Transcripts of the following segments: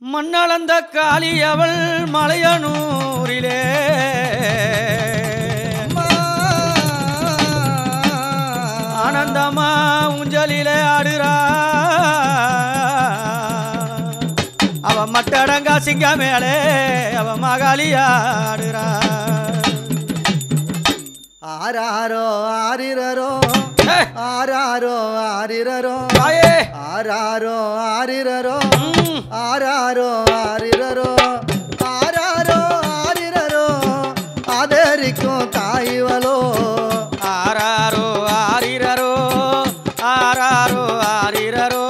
மண்ணளந்த காளியவள் மலையனூரிலே ஆனந்தமா ஊஞ்சலிலே ஆடுறா அவ மட்டடங்கா சிங்க மேலே அவ மகாளியா ஆடுறா ஆராரோ ஆரிரரோ ஹே! ஆராரோ ஆரிரரோ தாயே ஆராரோ ஆரிரரோ ம். ஆராரோ ஆரிரரோ ஆராரோ ஆரிரரோ ஆதரிக்கும் தாய்வலோ ஆராரோ ஆரிரரோ ஆராரோ ஆரிரரோ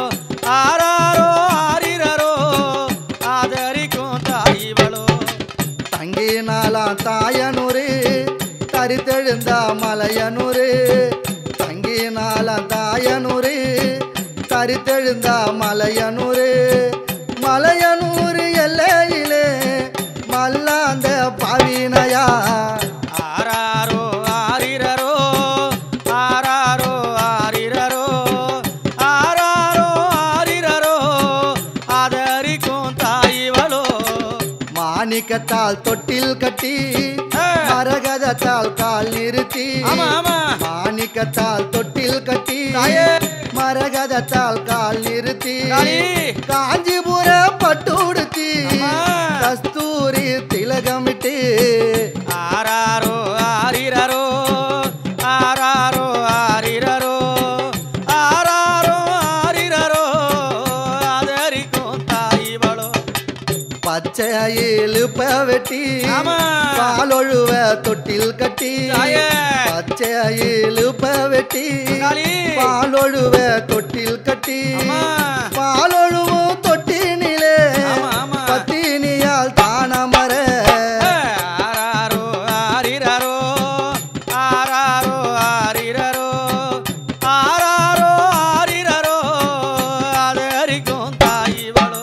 ஆராரோ ஆரிரரோ ஆதரிக்கும் தாய்வளோ தங்கினாலாம் தாயனூரு தரித்தெழுந்த மலையனூரு தங்கினாலாம் தாயனூரு தரித்தெழுந்த மலையனூரு மலையனூரு எல்லையிலே மல்லாந்த பாவினையா ஆராரோ ஆரிரரோ ஆராரோ ஆரிரரோ ஆராரோ ஆரிரரோ ஆதரிக்கும் தாய்வளோ மாணிக்கத்தால் தொட்டில் கட்டி ஆ. மரகதத்தால் கால் நிறுத்தி ஆமா ஆமா மாணிக்கத்தால் தொட்டில் கட்டி தாயே. மரகதத்தால் கால் நிறுத்தி காளி. காஞ்சிபுர பட்டுடுத்தி ஆமா. கஸ்தூரி திலகமிட்டு ஆராரோ ஆரிரரோ ஆராரோ ஆரிரரோ ஆராரோ ஆரிரரோ ஆதரிக்கும் தாய்வளோ பச்சை இழுப்ப வெட்டி ஆமா. பாலொழுவ தொட்டில் கட்டி தாயே. பச்சை இழுப்ப வெட்டி காளி. பாலொழுவ தொட்டில் கட்டி ஆமா. பாலொழுவும் தொட்டினிலே ஆமா, ஆமா. பத்தினியால் தானமர ஆராரோ ஆரிரரோ ஆராரோ ஆரிரரோ ஆராரோ ஆரிரரோ ஆதரிக்கும் தாய்வளோ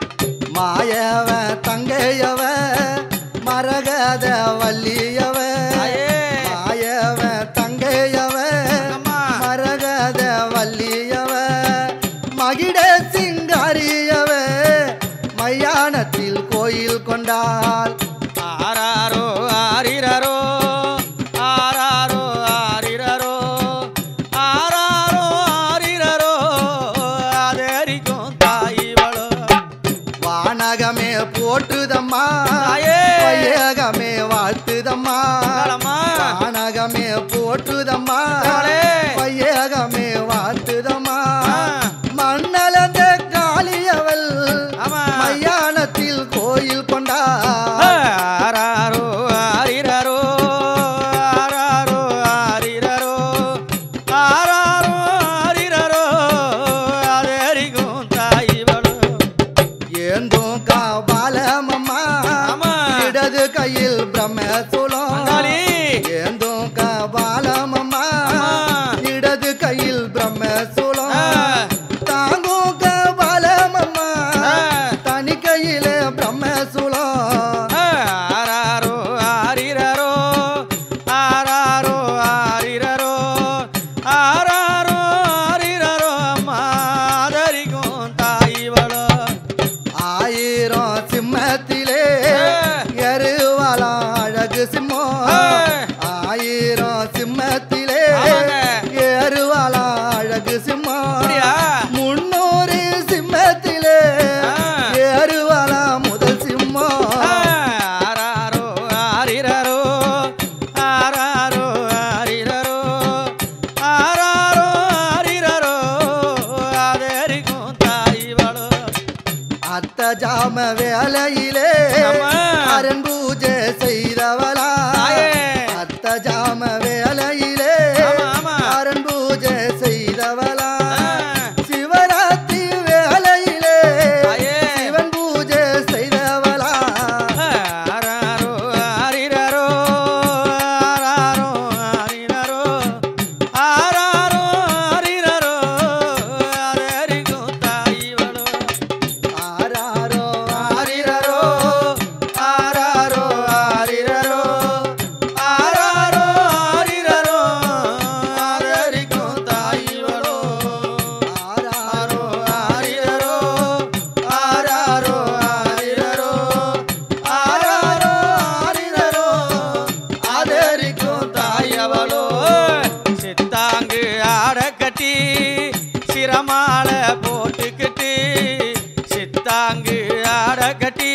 மாயவ தங்கையவ மரகத வள்ளியவ தாயே. மாயவ தங்கையவ அம்மா. மரகத வள்ளியவ மகிட சிங்காரியவ மையானத்தில் கோயில் கொண்டாள் ஆராரோ ஆரிரரோ ஆராரோ ஆரிரரோ ஆராரோ ஆரிரரோ ஆதரிக்கும் தாய்வளோ வானகமே போற்றுதம்மா தாயே. வையகமே வாழ்த்துதம்மா மங்களம்மா. வானகமே போற்றுதம்மா மகளே. வையகமே வாழ்த்துதம்மா ஆ. மண்ணளந்த காளியவள் ஆமா. மையானத்தில் கோயில் கொண்டா ஆராரோ ஆரிரரோ ஆராரோ ஆரிரரோ ஆராரோ ஆரிரரோ ஆதரிக்கும் தாய்வளோ ஏந்தும் காபாலமம்மா ஆமா. இடது கையில் பிரம்மசூலம் அங்காளி. ஏந்தும் காபாலமம்மா ஆமா. இடது கையில் பிரம்மசூலம் ஆ. தாங்கும் காபாலமம்மா ஆ. தனி கையிலே பிரம்மசூலம் ஆராரோ ஆரிரரோ ஆராரோ ஆரிரரோ ஆராரோ ஆரிரரோ அம்மா ஆதரிக்கும் தாய்வளோ ஆயிரம் சிம்மத்திலே எருவலாம் அழகு சிம்மம் ஆ. ஆயிரம் சிம்மத்திலே ஆமாங்க. ஏறுவலாம் அழகு சிம்மம் அப்படியா? முன்னூறு சிம்மத்திலே ஆ. ஏறுவலாம் முதல் சிம்மம் ஆராரோ ஆரிரரோ ஆராரோ ஆரிரரோ ஆராரோ ஆரிரரோ ஆதரிக்கும் தாய்வளோ அத்த ஜாம வேலையிலே ஆமா. அரண் பூஜை செய்தவளா தாயே. அத்த ஜாம வேலையிலே ஆமா, ஆமா. அரண் பூஜை செய்தவளா ஆ. சிவராத்திரி வேலையிலே தாயே. சிவன் பூஜை செய்தவளா ஆராரோ ஆரிரரோ ஆராரோ ஆரிரரோ ஆராரோ ஆரிரரோ ஆதரிக்கும் தாய்வளோ ஆராரோ ஆரிரரோ ஆராரோ ஆரிரரோ ஆராரோ தாங்கு ஆட கட்டி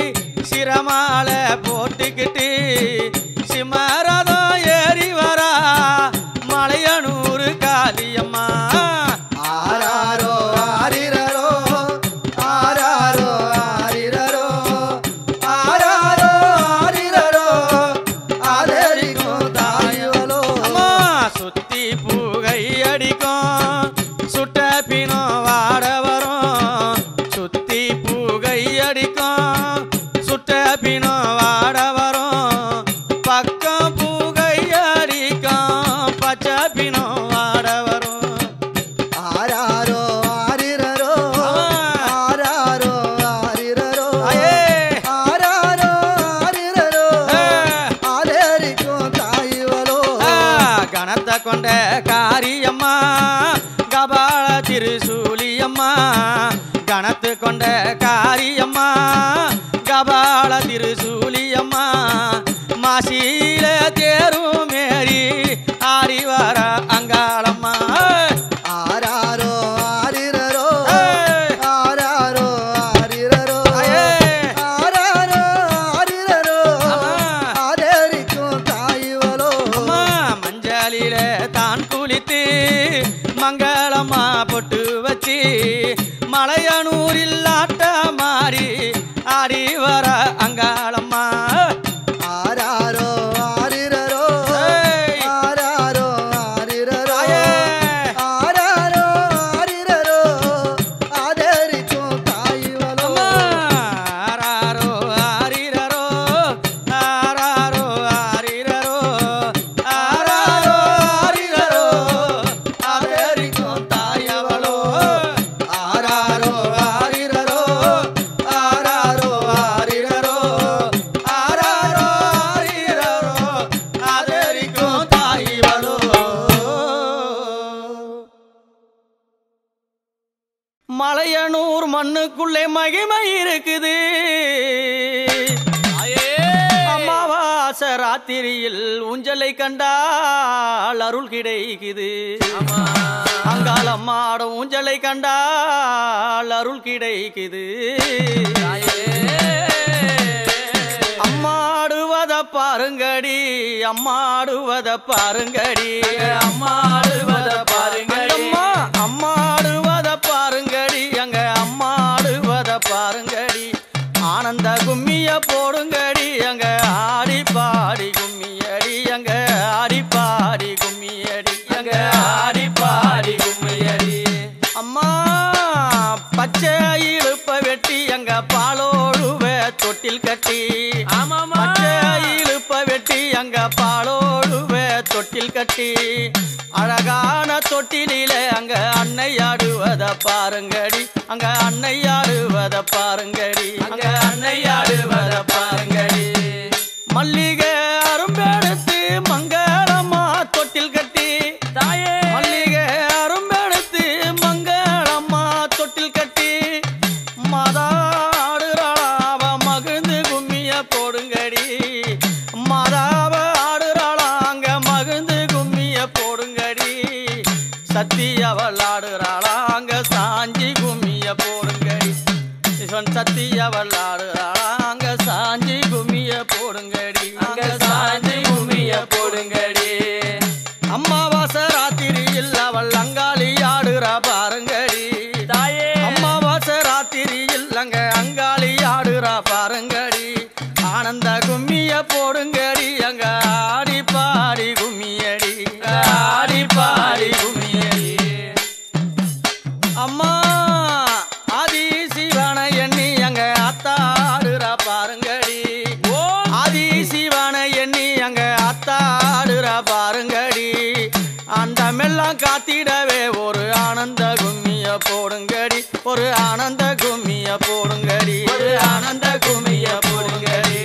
சிரமால போட்டுக்கிட்டு சிம்மரதம் ஏறி வரா மலையனூர் காளியம்மா ஆராரோ ஆரிரரோ ஆராரோ ஆரிரரோ ஆராரோ ஆரிரரோ ஆதரிக்கும் தாயுவலோ அம்மா சுத்தி பூகை அடிக்கும் சுட்ட பினம் வாட வரும் சுத்தி பூகை அடிக்கும் சுட்ட பினம் வாட வரும் பக்கம் பூகை அடிக்கும் பச்சை பினம் வாட வரும் ஆராரோ ஆரிரரோ ஆராரோ ஆரிரரோ தாயே! ஆராரோ ஆரிரரோ ஆ, ஆதரிக்கும் தாயுவலோ ஆ, கணத்தை கொண்ட காரியம்மா கபால திருசூலியம்மா கணத்து கொண்ட காரியம்மா கபால திருசூலியம்மா மாசியில தேரும் மேரி ஆடி வர அங்காளம்மா ஆராரோ ஆரிரரோ ஏய்! ஆராரோ ஆரிரரோ தாயே! ஆராரோ ஆரிரரோ ஆமா. ஆதரிக்கும் தாயுவலோ அம்மா மஞ்சளில தான் குளித்து மங்களம்மா பொட்டு வச்சு மலையனூரில் ஆட்ட மாறி ஆடி வர அங்காளம்மா ஆராரோ ஆரிரரோ ஏய்! ஆராரோ ஆரிரரோ தாயே! ஆராரோ ஆரிரரோ ஆதரிக்கும் தாயுவலோ அம்மா ஆராரோ ஆரிரரோ ஆராரோ ஆரிரரோ ஆராரோ ஆரிரரோ ஆதரிக்கும் தாயவளோ ஆராரோ ஆரிரரோ ஆராரோ ஆரிரரோ ஆராரோ ஆரிரரோ ஆதரிக்கும் தாயவளோ மலையனூர் மண்ணுக்குள்ளே மகிமை இருக்குது அமாவாசை ராத்திரியில் ஊஞ்சலை கண்டால் அருள் கிடைக்குது அங்காளம்மாடும் ஊஞ்சலை கண்டால் அருள் கிடைக்குது அம்மாடுவத பாருங்கடி அம்மாடுவத பாருங்கடி அம்மாடுவத பாருங்கடி அம்மா அம்மாடுவத பாருங்கடி அங்க அம்மாடுவத பாருங்கடி ஆனந்த கும்மிய போடுங்கடி அங்க ஆடி பாடி கும்மியடி அங்க ஆடி பாடி கும்மியடி அங்க ஆடி பாடி கும்மியடி அம்மா பச்சை இழுப்ப வெட்டி அங்க பாலோடுவ தொட்டில் கட்டி பச்சை இழுப்ப வெட்டி அங்க பாலோடுவ தொட்டில் கட்டி அழகான தொட்டிலில அங்க அன்னை ஆடுவத பாருங்கடி அங்க அன்னை ஆடுவத பாருங்கடி அங்க அன்னை ஆடுவத பாருங்கடி மல்லிகை அரும்பெடுத்து மங்களம்மா தொட்டில் கட்டி தாயே மல்லிகை அரும்பெடுத்து மங்களம்மா தொட்டில் கட்டி மதாடுறாளாவ மகிழ்ந்து கும்மிய போடுங்கடி மதாவ ஆடுறாளாங்க மகிழ்ந்து கும்மிய போடுங்கடி சத்தி அவள் ஆடுறாளாங்க சாஞ்சி கும்மிய போடுங்கடி இவன் சத்தி அவள் ஆடுறாளாங்க சாஞ்சி கும்மிய போடுங்கடி அங்க சாஞ்சி கும்மிய போடுங்கடி அம்மாவாசை ராத்திரியில் அவள் அங்காளி ஆடுறா பாருங்கடி தாயே அம்மாவாசை ராத்திரியில் அங்க அங்காளி ஆடுறா பாருங்கடி ஆனந்த கும்மிய போடுங்கடி அங்க ஆடி பாடி கும்மியடி ஆடி பாடி கும்மியடி அம்மா ஆதி சிவனை எண்ணி அங்க அத்தாடுறா பாருங்கடி ஆதி சிவனை எண்ணி அங்க அத்தாடுறா பாருங்கடி அண்டமெல்லாம் காத்திடவே ஒரு ஆனந்த கும்மிய போடுங்கடி ஒரு ஆனந்த கும்மிய போடுங்கடி ஒரு ஆனந்த கும்மிய போடுங்கடி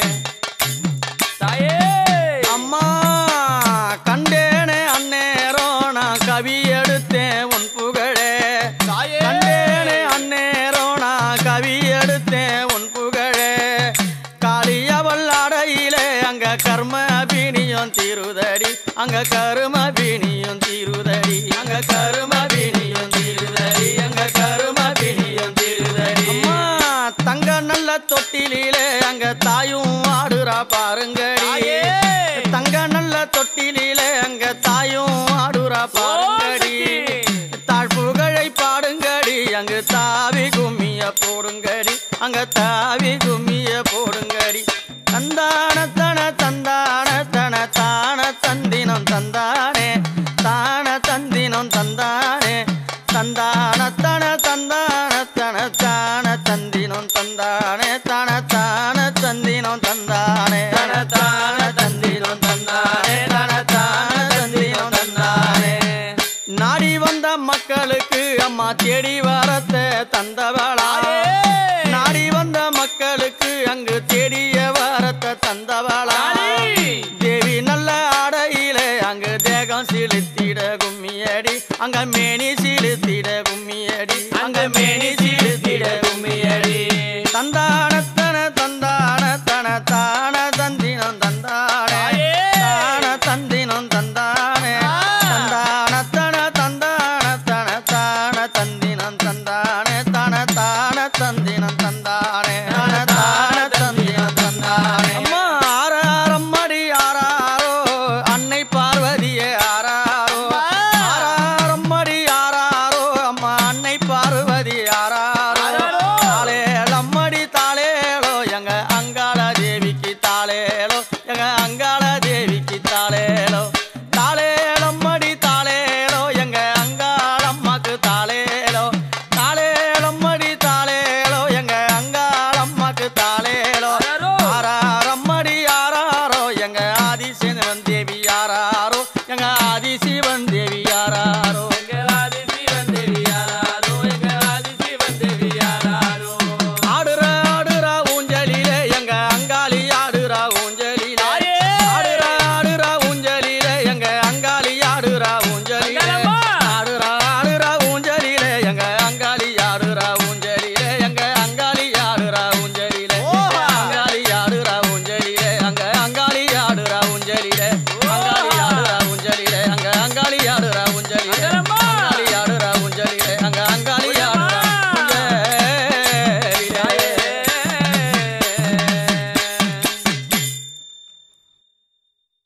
தாயே அம்மா கண்டேனே அந்நேரம் நான் கவி எடுத்தேன் உன் புகழே கண்டேனே அந்நேரம் நான் கவி எடுத்தேன் உன் புகழே காளியவள் அடையிலே அங்க கர்ம பீனியும் தீருதடி அங்க கரும பீனியும் தீருதடி அங்க கரும பீனியும் தீருதடி அங்க கரும பீனியும் தீருதடி அம்மா தங்க நல்ல தொட்டிலே அங்க தாயும் ஆடுறா பாருங்கடி தாயே! தங்க நல்ல தொட்டிலே அங்க தாயும் ஆடுறா பாருங்கடி சக்தி! தாழ்ப்புகழை பாடுங்கடி அங்கு தாவி கும்மிய போடுங்கடி அங்க தாவி கும்மிய போடுங்கடி தந்தான தன தந்தான தன தான தந்தினம் தந்தானே தான தந்தினம் தந்தானே தந்தான தன தந்தான தன தான தந்தினம் தந்தானே தன தான தந்தினம் தந்தானே தன தான தந்தினம் தந்தானே தன தான தந்தினம் தந்தானே நாடி வந்த மக்களுக்கு அம்மா தேடி வரத்தை தந்தவளா நாடி வந்த மக்களுக்கு அங்கு தேடிய வரத்தை தந்தவளா காளி! தேவி நல்ல ஆடையிலே அங்கு தேகம் சிலுத்திட கும்மியடி அங்க மேனி சிலுத்திட கும்மியடி அங்க மேனி சிலுத்திட கும்மியடி தந்தானத்தன தந்தான தன தான தந்தினம் தந்தானே தாயே! தான தந்தினம் தந்தானே தந்தான தன தந்தான தன தான தந்தினம் தந்தானே தன தான தந்தினம் தந்தானே